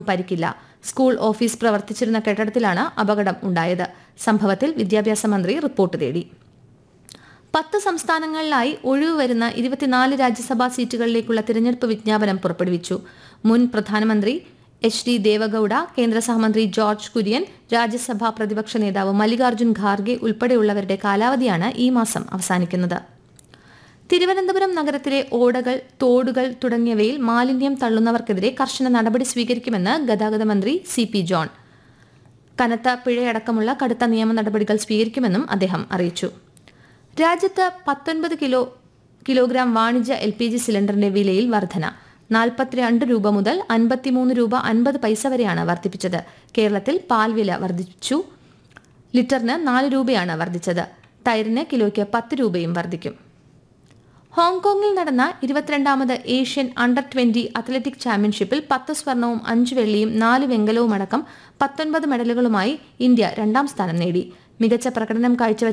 പരിക്കില്ല school office പ്രവർത്തിച്ചിരുന്ന കെട്ടിടത്തിലാണ് അപകടം ഉണ്ടായത് സംഭവത്തിൽ വിദ്യാഭ്യാസ മന്ത്രി റിപ്പോർട്ട് തേടി പത്ത് സംസ്ഥാനങ്ങളിലായി ഒഴിവ് വരുന്ന ഇരുപത്തിനാല് രാജ്യസഭാ സീറ്റുകളിലേക്കുള്ള തിരഞ്ഞെടുപ്പ് വിജ്ഞാപനം പുറപ്പെടുവിച്ചു മുൻ പ്രധാനമന്ത്രി എച്ച് ഡി ദേവഗൌഡ കേന്ദ്ര സഹമന്ത്രി ജോർജ് കുര്യൻ രാജ്യസഭാ പ്രതിപക്ഷ നേതാവ് മല്ലികാർജ്ജുൻ ഖാർഗെ ഉൾപ്പെടെയുള്ളവരുടെ കാലാവധിയാണ് ഈ മാസം അവസാനിക്കുന്നത് തിരുവനന്തപുരം നഗരത്തിലെ ഓടകൾ തോടുകൾ തുടങ്ങിയവയിൽ മാലിന്യം തള്ളുന്നവർക്കെതിരെ കർശന നടപടി സ്വീകരിക്കുമെന്ന് ഗതാഗത മന്ത്രി സി പി ജോൺ കനത്ത പിഴയടക്കമുള്ള കടുത്ത നിയമ നടപടികൾ സ്വീകരിക്കുമെന്നും അദ്ദേഹം അറിയിച്ചു രാജ്യത്ത് പത്തൊൻപത് കിലോ കിലോഗ്രാം വാണിജ്യ എൽ പി ജി സിലിണ്ടറിന്റെ വിലയിൽ വർധന നാൽപ്പത്തിരണ്ട് രൂപ മുതൽ അൻപത്തിമൂന്ന് രൂപ അൻപത് പൈസ വരെയാണ് വർദ്ധിപ്പിച്ചത് കേരളത്തിൽ പാൽ വില വർദ്ധിച്ചു ലിറ്ററിന് നാല് രൂപയാണ് വർദ്ധിച്ചത് തൈരിന് കിലോയ്ക്ക് പത്ത് രൂപയും വർദ്ധിക്കും ഹോങ്കോങ്ങിൽ നടന്ന ഇരുപത്തിരണ്ടാമത് ഏഷ്യൻ അണ്ടർ ട്വന്റി അത്ലറ്റിക് ചാമ്പ്യൻഷിപ്പിൽ പത്ത് സ്വർണവും അഞ്ച് വെള്ളിയും നാല് വെങ്കലവും അടക്കം പത്തൊൻപത് മെഡലുകളുമായി ഇന്ത്യ രണ്ടാം സ്ഥാനം നേടി മികച്ച പ്രകടനം കാഴ്ചവെച്ച